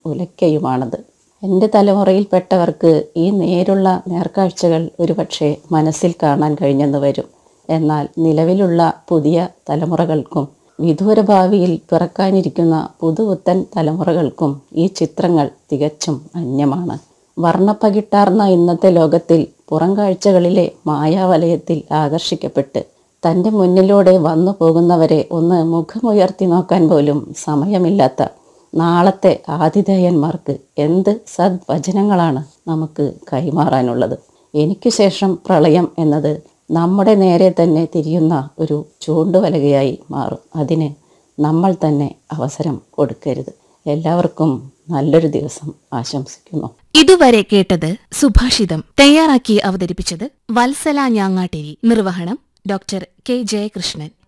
ഉലയ്ക്കയുമാണത് എൻ്റെ തലമുറയിൽപ്പെട്ടവർക്ക് ഈ നേരുള്ള നേർക്കാഴ്ചകൾ ഒരുപക്ഷെ മനസ്സിൽ കാണാൻ കഴിഞ്ഞെന്ന് വരും എന്നാൽ നിലവിലുള്ള പുതിയ തലമുറകൾക്കും വിദൂര ഭാവിയിൽ പിറക്കാനിരിക്കുന്ന പുതുപുത്തൻ തലമുറകൾക്കും ഈ ചിത്രങ്ങൾ തികച്ചും അന്യമാണ് വർണ്ണപ്പകിട്ടാർന്ന ഇന്നത്തെ ലോകത്തിൽ പുറം കാഴ്ചകളിലെ മായാവലയത്തിൽ ആകർഷിക്കപ്പെട്ട് തൻ്റെ മുന്നിലൂടെ വന്നു പോകുന്നവരെ ഒന്ന് മുഖമുയർത്തി നോക്കാൻ പോലും സമയമില്ലാത്ത നാളത്തെ ആതിഥേയന്മാർക്ക് എന്ത് സദ്വചനങ്ങളാണ് നമുക്ക് കൈമാറാനുള്ളത് എനിക്ക് ശേഷം പ്രളയം എന്നത് നമ്മുടെ നേരെ തന്നെ തിരിയുന്ന ഒരു ചൂണ്ടുവലകയായി മാറും അതിന് നമ്മൾ തന്നെ അവസരം കൊടുക്കരുത് എല്ലാവർക്കും നല്ലൊരു ദിവസം ആശംസിക്കുന്നു ഇതുവരെ കേട്ടത് സുഭാഷിതം തയ്യാറാക്കി അവതരിപ്പിച്ചത് വത്സല ഞാങ്ങാട്ടേരി നിർവഹണം ഡോക്ടർ കെ ജയകൃഷ്ണൻ